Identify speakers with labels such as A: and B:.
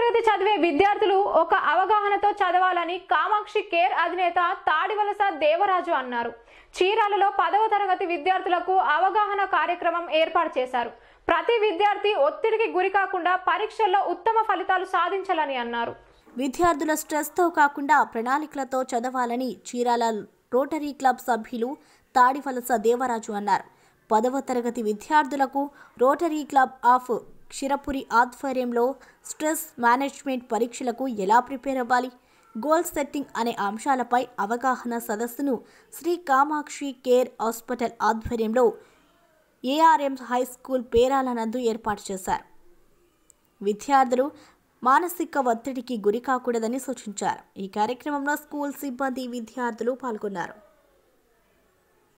A: తరగతి చదివే విద్యార్థులు ఒక అవగాహనతో చదవాలని కామాక్షి కేర్ అధినేత తాడివలస దేవరాజు అన్నారు చీరాలలో పదవ తరగతి విద్యార్థులకు అవగాహన కార్యక్రమం ఏర్పాటు చేశారు ప్రతి విద్యార్థి ఒత్తిడికి గురి కాకుండా పరీక్షల్లో ఉత్తమ ఫలితాలు సాధించాలని అన్నారు
B: విద్యార్థుల స్ట్రెస్తో కాకుండా ప్రణాళికలతో చదవాలని చీరాల రోటరీ క్లబ్ సభ్యులు తాడివలస దేవరాజు అన్నారు పదవ తరగతి విద్యార్థులకు రోటరీ క్లబ్ ఆఫ్ క్షిరపురి ఆధ్వర్యంలో స్ట్రెస్ మేనేజ్మెంట్ పరీక్షలకు ఎలా ప్రిపేర్ అవ్వాలి గోల్ సెట్టింగ్ అనే అంశాలపై అవగాహన సదస్సును శ్రీ కామాక్షి కేర్ హాస్పిటల్ ఆధ్వర్యంలో ఏఆర్ఎం హై స్కూల్ పేరాల నందు ఏర్పాటు చేశారు విద్యార్థులు మానసిక ఒత్తిడికి గురి కాకూడదని సూచించారు ఈ కార్యక్రమంలో స్కూల్ సిబ్బంది విద్యార్థులు పాల్గొన్నారు